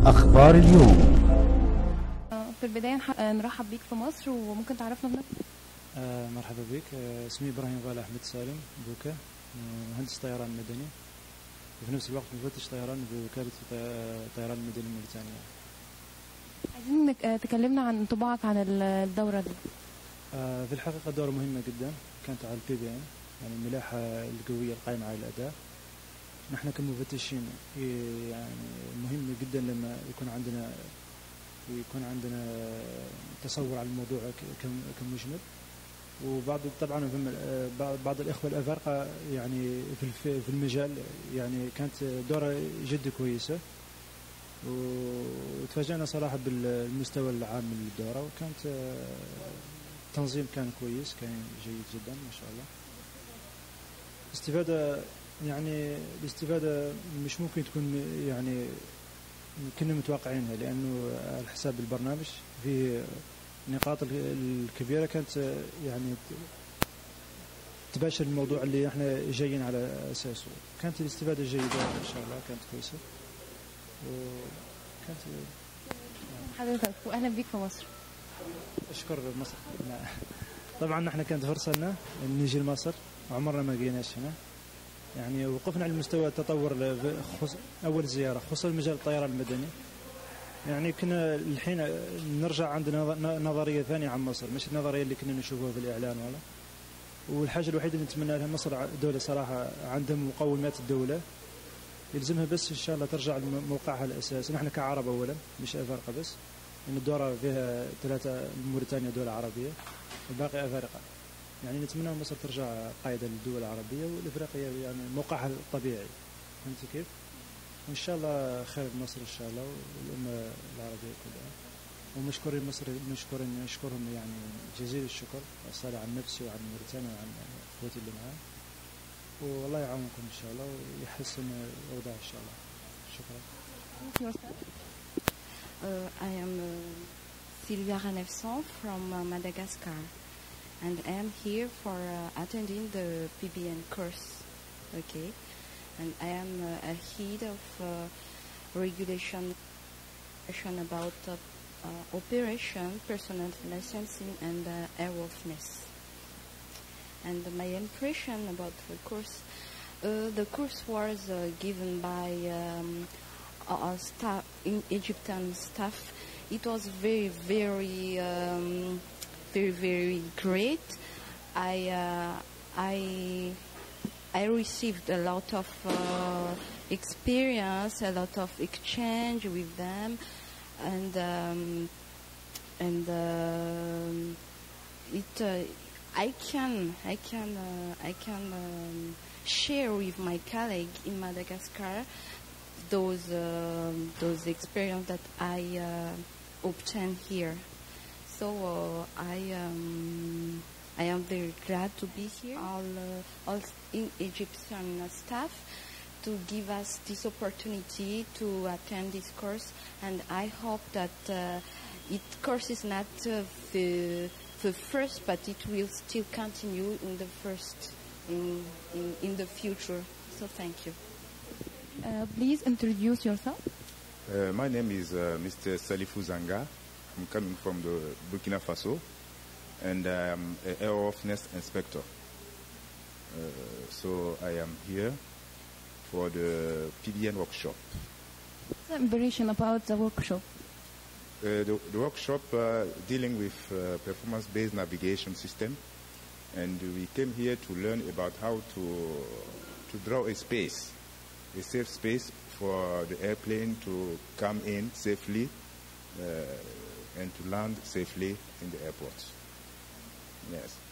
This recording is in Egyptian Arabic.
أخبار اليوم في البداية نح- نرحب بيك في مصر وممكن تعرفنا بنفسك آه مرحبا بك آه اسمي ابراهيم غالي احمد سالم بوكا آه مهندس طيران مدني وفي نفس الوقت مفتش طيران بوكاله الطي- الطيران المدني الموريتانيه عايزين نك- آه، تكلمنا عن انطباعك عن ال- الدورة دي آه في الحقيقه دوره مهمه جدا كانت على البي بي ان يعني الملاحه القويه القائمه على الاداء نحن كمفتشين ي- يعني مهم جدا لما يكون عندنا يكون عندنا تصور على الموضوع ك- كم- كمجمل وبعض طبعا هم آه، بعض- بعض الاخوه الافارقه يعني في الف- في المجال يعني كانت دوره جد كويسه وتفاجئنا صراحه بالمستوى العام من الدوره وكانت آه، التنظيم كان كويس كان جيد جدا ما شاء الله استفاده يعني الاستفاده مش ممكن تكون يعني كنا متوقعينها لانه على حساب البرنامج فيه النقاط الكبيره كانت يعني تباشر الموضوع اللي احنا جايين على اساسه كانت الاستفاده جيده ان شاء الله كانت كويسه وكانت حضرتك واهلا بيك في مصر اشكر مصر نعم. طبعا نحن كانت فرصه لنا ان نجي لمصر عمرنا ما جيناش هنا يعني وقفنا على مستوى التطور ل- خص... اول زياره خصوصا مجال الطيران المدني يعني كنا الحين نرجع عندنا نظ- نظريه ثانيه عن مصر مش النظريه اللي كنا نشوفها في الاعلان ولا والحاجه الوحيده اللي نتمنى لها مصر ع- دوله صراحه عندها مقومات الدوله يلزمها بس ان شاء الله ترجع لموقعها الاساسي نحن كعرب اولا مش افارقه بس ان الدوره فيها ثلاثه موريتانيا دوله عربيه والباقي افارقه يعني نتمنى من مصر ترجع قائده للدول العربيه والافريقيه يعني موقعها الطبيعي فهمت كيف؟ وان شاء الله خير مصر ان شاء الله والامه العربيه كلها ومشكورين مصر مشكورين نشكرهم يعني جزيل الشكر الصالح عن نفسي وعن موريتانيا وعن اخوتي اللي معاه والله يعاونكم ان شاء الله ويحسن الاوضاع ان شاء الله شكرا Uh, I am uh, Sylvia Ranefson from uh, Madagascar, and I am here for uh, attending the PBN course. Okay, and I am uh, a head of uh, regulation regulation about uh, uh, operation, personal licensing, and uh, airworthiness. And my impression about the course, uh, the course was uh, given by. Um, our staff, in Egyptian staff, it was very, very, um, very, very great. I, uh, I, I received a lot of uh, experience, a lot of exchange with them, and um, and um, it. Uh, I can, I can, uh, I can um, share with my colleague in Madagascar those uh, those experience that I uh, obtained here. So uh, I um, I am very glad to be here. All uh, all in Egyptian staff to give us this opportunity to attend this course, and I hope that uh, it course is not uh, the the first, but it will still continue in the first in in, in the future. So thank you. Uh, please introduce yourself Uh, my name is uh, Mr. Salifou Zanga. I'm coming from the Burkina Faso, and I'm an airworthiness inspector. Uh, so I am here for the PBN workshop. What's the impression about the workshop Uh, the, the workshop uh, dealing with uh, performance-based navigation system, and we came here to learn about how to to draw a space, a safe space for the airplane to come in safely uh, and to land safely in the airport. Yes.